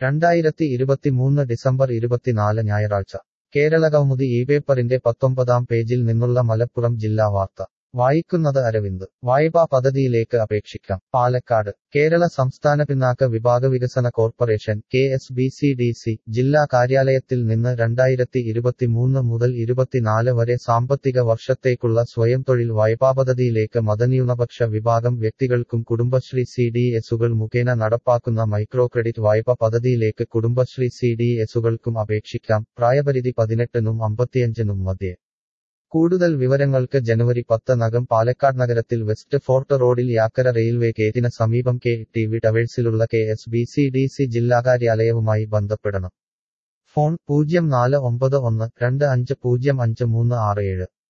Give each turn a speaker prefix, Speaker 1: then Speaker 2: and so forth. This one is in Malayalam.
Speaker 1: രണ്ടായിരത്തി ഇരുപത്തിമൂന്ന് ഡിസംബർ ഇരുപത്തിനാല് ഞായറാഴ്ച കേരള കൗമുദി ഈ പേപ്പറിന്റെ പത്തൊമ്പതാം പേജിൽ നിന്നുള്ള മലപ്പുറം ജില്ലാ വാർത്ത വായിക്കുന്നത് അരവിന്ദ് വായ്പാ പദ്ധതിയിലേക്ക് അപേക്ഷിക്കാം പാലക്കാട് കേരള സംസ്ഥാന പിന്നാക്ക വിഭാഗ വികസന corporation K S B C D C ജില്ലാ കാര്യാലയത്തിൽ നിന്ന് രണ്ടായിരത്തി ഇരുപത്തിമൂന്ന് മുതൽ ഇരുപത്തിനാല് വരെ സാമ്പത്തിക വർഷത്തേക്കുള്ള സ്വയം തൊഴിൽ വായ്പാ പദ്ധതിയിലേക്ക് മതന്യൂനപക്ഷ വിഭാഗം വ്യക്തികൾക്കും കുടുംബശ്രീ സി ഡി എസുകൾ മുഖേന നടപ്പാക്കുന്ന മൈക്രോ ക്രെഡിറ്റ് വായ്പ പദ്ധതിയിലേക്ക് കുടുംബശ്രീ സി ഡി എസുകൾക്കും അപേക്ഷിക്കാം പ്രായപരിധി പതിനെട്ടിനും അമ്പത്തിയഞ്ചിനും മധ്യേ കൂടുതൽ വിവരങ്ങൾക്ക് ജനുവരി പത്ത് നകം പാലക്കാട് നഗരത്തിൽ വെസ്റ്റ് ഫോർട്ട് റോഡിൽ യാക്കര റെയിൽവേ ഗേറ്റിന് സമീപം കെ ടി വി ടവേഴ്സിലുള്ള K S B C D C ജില്ലാ കാര്യാലയവുമായി ബന്ധപ്പെടണം ഫോൺ പൂജ്യം നാല് ഒമ്പത് ഒന്ന് രണ്ട് അഞ്ച് പൂജ്യം അഞ്ച് മൂന്ന് ആറ് ഏഴ്